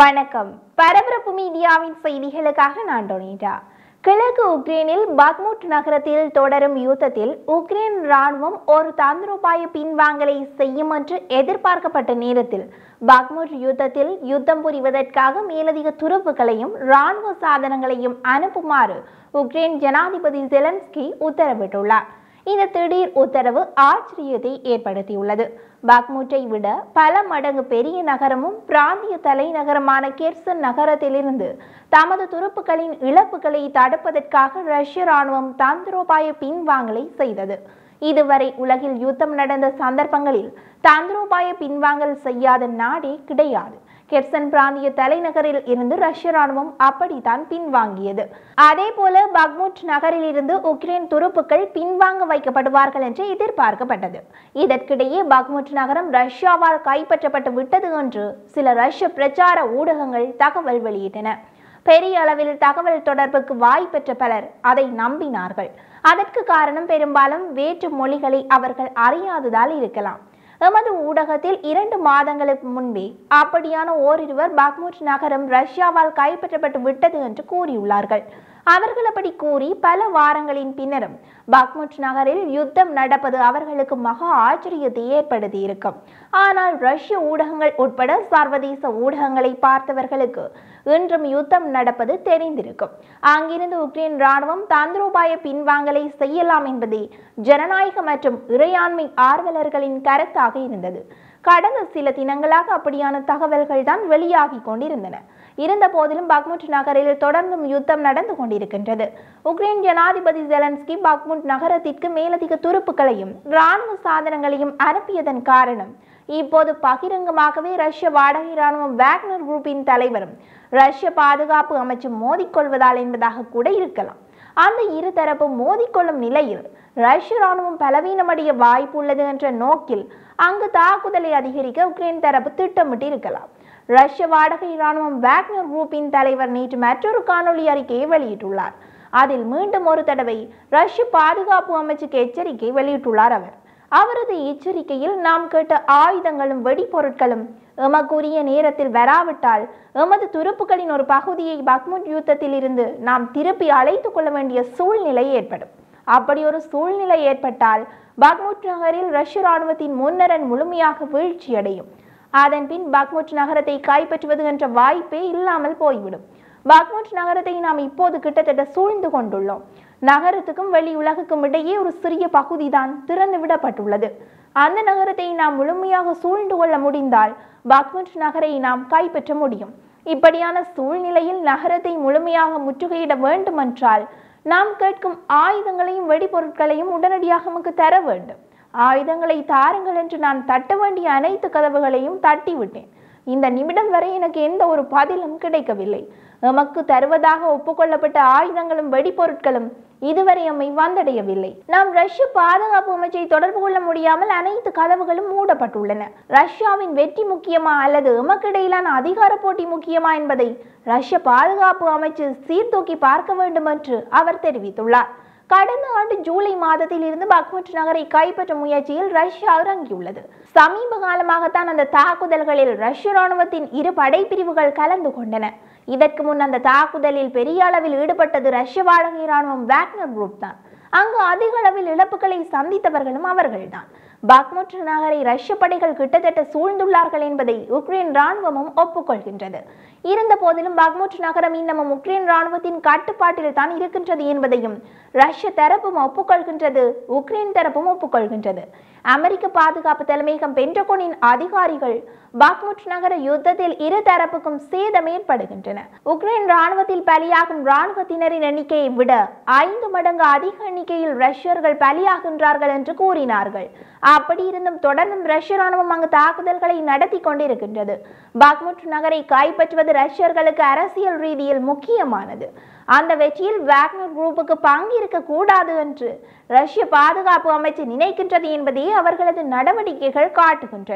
வணக்கம் பரபரப்பு மீடியாவின் செய்திகளுக்காக நான் டொனிட்டா கிழக்கு உக்ரைனில் பக்முட் நகரத்தில் தொடரும் யுத்தத்தில் உக்ரைன் ராணுவம் ஒரு தந்திரோபாய பின்வாங்கலை செய்யும் என்று எதிர்பார்க்கப்பட்ட நேரத்தில் பக்முட் யுத்தத்தில் யுத்தம் புரிவதற்காக மேலதிக துருப்புகளையும் ராணுவ சாதனங்களையும் அனுப்புமாறு உக்ரைன் ஜனாதிபதி ஜெலன்ஸ்கி உத்தரவிட்டுள்ளார் இந்த திடீர் உத்தரவு ஆச்சரியத்தை ஏற்படுத்தியுள்ளது பாக்முட்டை விட பல மடங்கு பெரிய நகரமும் பிராந்திய தலைநகரமான கெர்சன் நகரத்திலிருந்து தமது துருப்புக்களின் இழப்புகளை தடுப்பதற்காக ரஷ்ய ராணுவம் தந்திரோபாய பின்வாங்கலை செய்தது இதுவரை உலகில் யுத்தம் நடந்த சந்தர்ப்பங்களில் தந்திரோபாய பின்வாங்கல் செய்யாத நாடே கிடையாது கெர்சன் பிராந்திய தலைநகரில் இருந்து ரஷ்ய ராணுவம் அப்படித்தான் பின்வாங்கியது அதே போல பக்முட் நகரில் இருந்து உக்ரைன் துருப்புக்கள் பின்வாங்க வைக்கப்படுவார்கள் என்று எதிர்பார்க்கப்பட்டது இதற்கிடையே பக்முட் நகரம் ரஷ்யாவால் கைப்பற்றப்பட்டு விட்டது என்று சில ரஷ்ய பிரச்சார ஊடகங்கள் தகவல் வெளியிட்டன பெரிய அளவில் தகவல் தொடர்புக்கு வாய்ப்பெற்ற பலர் அதை நம்பினார்கள் அதற்கு காரணம் பெரும்பாலும் வேற்று மொழிகளை அவர்கள் அறியாததால் இருக்கலாம் எமது ஊடகத்தில் இரண்டு மாதங்களுக்கு முன்பே அப்படியான ஓரிருவர் பாக்முட் நகரம் ரஷ்யாவால் கைப்பற்றப்பட்டு விட்டது என்று கூறியுள்ளார்கள் அவர்கள் அப்படி கூறி பல வாரங்களின் பின்னரும் பாக்முட் நகரில் யுத்தம் நடப்பது அவர்களுக்கு மகா ஆச்சரியத்தை ஏற்படுத்தி இருக்கும் ஆனால் ரஷ்ய ஊடகங்கள் உட்பட சர்வதேச ஊடகங்களை பார்த்தவர்களுக்கு இன்றும் யுத்தம் நடப்பது தெரிந்திருக்கும் அங்கிருந்து உக்ரைன் ராணுவம் தந்திரோபாய பின்வாங்கலை செய்யலாம் என்பதே ஜனநாயக மற்றும் இறையாண்மை ஆர்வலர்களின் கருத்தாக இருந்தது கடந்த சில தினங்களாக அப்படியான தகவல்கள் தான் வெளியாகி கொண்டிருந்தன இருந்த போதிலும் பக்முட் நகரில் தொடர்ந்தும் யுத்தம் நடந்து கொண்டிருக்கின்றது உக்ரைன் ஜனாதிபதி ஜெலன்ஸ்கி பக்முட் நகரத்திற்கு மேலதிக துருப்புகளையும் இராணுவ சாதனங்களையும் அனுப்பியதன் காரணம் இப்போது பகிரங்கமாகவே ரஷ்ய வாடகை இராணுவம் வேக்னர் குரூப்பின் தலைவரும் ரஷ்ய பாதுகாப்பு அமைச்சும் மோதிக்கொள்வதால் என்பதாக கூட இருக்கலாம் அந்த இரு தரப்பும் மோதிக்கொள்ளும் நிலையில் ரஷ்ய ராணுவம் பலவீனமடைய வாய்ப்பு உள்ளது என்ற நோக்கில் அங்கு தாக்குதலை அதிகரிக்க உக்ரைன் தரப்பு திட்டமிட்டு இருக்கலாம் ரஷ்ய வாடகை ராணுவம் வேக்னர் குரூப்பின் தலைவர் நேற்று மற்றொரு காணொலி அறிக்கையை வெளியிட்டுள்ளார் அதில் மீண்டும் ஒரு தடவை ரஷ்ய பாதுகாப்பு அமைச்சுக்கு எச்சரிக்கை வெளியிட்டுள்ளார் அவர் அவரது எச்சரிக்கையில் நாம் கேட்ட ஆயுதங்களும் வெடிபொருட்களும் எமக்குரிய நேரத்தில் வராவிட்டால் எமது துருப்புகளின் ஒரு பகுதியை பக்முட் யுத்தத்தில் இருந்து நாம் திருப்பி அழைத்துக் கொள்ள வேண்டிய சூழ்நிலை ஏற்படும் அப்படி ஒரு சூழ்நிலை ஏற்பட்டால் பக்முட் நகரில் ரஷ்ய ராணுவத்தின் முன்னரன் முழுமையாக வீழ்ச்சியடையும் அதன் பின் பக்முட் நகரத்தை கைப்பற்றுவது என்ற வாய்ப்பே இல்லாமல் போய்விடும் பக்முட் நகரத்தை நாம் இப்போது கிட்டத்தட்ட சூழ்ந்து கொண்டுள்ளோம் நகரத்துக்கும் வெளி உலகுக்கும் இடையே ஒரு சிறிய பகுதி தான் திறந்து விடப்பட்டுள்ளது அந்த நகரத்தை நாம் முழுமையாக சூழ்ந்து கொள்ள முடிந்தால் பக்முட் நகரை நாம் கைப்பற்ற முடியும் இப்படியான சூழ்நிலையில் நகரத்தை முழுமையாக முற்றுகையிட வேண்டுமென்றால் நாம் கேட்கும் ஆயுதங்களையும் வெடிபொருட்களையும் உடனடியாக நமக்கு தர வேண்டும் ஆயுதங்களை தாருங்கள் என்று நான் தட்ட வேண்டிய அனைத்து கதவுகளையும் தட்டிவிட்டேன் இந்த நிமிடம் வரை எனக்கு எந்த ஒரு பதிலும் கிடைக்கவில்லை எமக்கு தருவதாக ஒப்புக்கொள்ளப்பட்ட ஆயுதங்களும் வெடிபொருட்களும் இதுவரை எம்மை வந்தடையவில்லை நாம் ரஷ்ய பாதுகாப்பு அமைச்சை தொடர்பு கொள்ள முடியாமல் அனைத்து கதவுகளும் மூடப்பட்டுள்ளன ரஷ்யாவின் வெற்றி முக்கியமா அல்லது எமக்கிடையிலான அதிகார போட்டி முக்கியமா என்பதை ரஷ்ய பாதுகாப்பு அமைச்சு சீர்தூக்கி பார்க்க வேண்டும் என்று அவர் தெரிவித்துள்ளார் கடந்த ஆண்டு ஜூலை மாதத்தில் இருந்து பக்முட் நகரை கைப்பற்ற முயற்சியில் ரஷ்யா இறங்கியுள்ளது சமீப காலமாகத்தான் அந்த தாக்குதல்களில் ரஷ்ய ராணுவத்தின் இரு படைப்பிரிவுகள் கலந்து கொண்டன இதற்கு முன் அந்த தாக்குதலில் பெரிய அளவில் ஈடுபட்டது ரஷ்ய வாடகை ராணுவம் வேக்னர் குரூப் தான் அங்கு அதிக அளவில் இழப்புகளை சந்தித்தவர்களும் அவர்கள்தான் பாக்முட் நகரை ரஷ்ய படைகள் கிட்டத்தட்ட சூழ்ந்துள்ளார்கள் என்பதை உக்ரைன் ராணுவமும் ஒப்புக்கொள்கின்றது இருந்த போதிலும் பாக்முட் நகரம் இன்னமும் உக்ரைன் ராணுவத்தின் கட்டுப்பாட்டில் தான் இருக்கின்றது என்பதையும் ரஷ்ய தரப்பும் ஒப்புக்கொள்கின்றது உக்ரைன் தரப்பும் ஒப்புக்கொள்கின்றது அமெரிக்க பாதுகாப்பு தலைமையகம் பென்டகோனின் அதிகாரிகள் பாக்முட் நகர யுத்தத்தில் இரு தரப்புக்கும் சேதம் ஏற்படுகின்றன உக்ரைன் ராணுவத்தில் பலியாகும் ராணுவத்தினரின் எண்ணிக்கையை விட ஐந்து மடங்கு அதிக எண்ணிக்கையில் ரஷ்யர்கள் பலியாகின்றார்கள் என்று கூறினார்கள் அப்படி இருந்தும் தொடர்ந்தும் ரஷ்ய ராணுவம் அங்கு தாக்குதல்களை நடத்தி கொண்டிருக்கின்றது பாக்முட் நகரை கைப்பற்றுவது ரஷ்யர்களுக்கு அரசியல் ரீதியில் முக்கியமானது அந்த வெற்றியில் வேக்னர் குரூப்புக்கு பங்கு இருக்க கூடாது என்று ரஷ்ய பாதுகாப்பு அமைச்சு நினைக்கின்றது என்பதே அவர்களது நடவடிக்கைகள் காட்டுகின்றன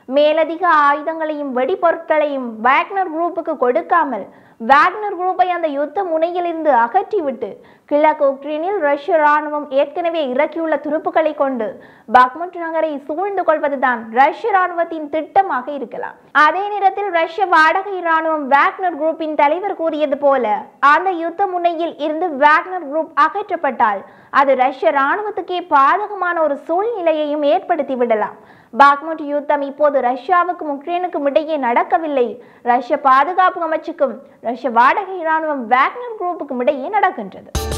மேலதிக ஆயுதங்களையும் வெடிபொருட்களையும் வேக்னர் குரூப்புக்கு கொடுக்காமல் வேக்னர் குரூப்பை அந்த யுத்த முனையிலிருந்து அகற்றிவிட்டு கிழக்கு உக்ரைனில் ரஷ்ய ராணுவம் ஏற்கனவே இறக்கியுள்ள துருப்புக்களை கொண்டு பக்முட் நகரை சூழ்ந்து கொள்வதுதான் ரஷ்ய ராணுவத்தின் திட்டமாக இருக்கலாம் அதே நேரத்தில் ரஷ்ய வாடகை ராணுவம் வேக்னர் குரூப்பின் தலைவர் கூறியது போல அந்த யுத்த முனையில் இருந்து வேக்னர் குரூப் அகற்றப்பட்டால் அது ரஷ்ய ராணுவத்துக்கே பாதகமான ஒரு சூழ்நிலையையும் ஏற்படுத்தி விடலாம் பாக்முட் யுத்தம் இப்போது ரஷ்யாவுக்கும் உக்ரைனுக்கும் இடையே நடக்கவில்லை ரஷ்ய பாதுகாப்பு அமைச்சுக்கும் ரஷ்ய வாடகை ராணுவம் வேக்னர் குரூப்புக்கும் இடையே நடக்கின்றது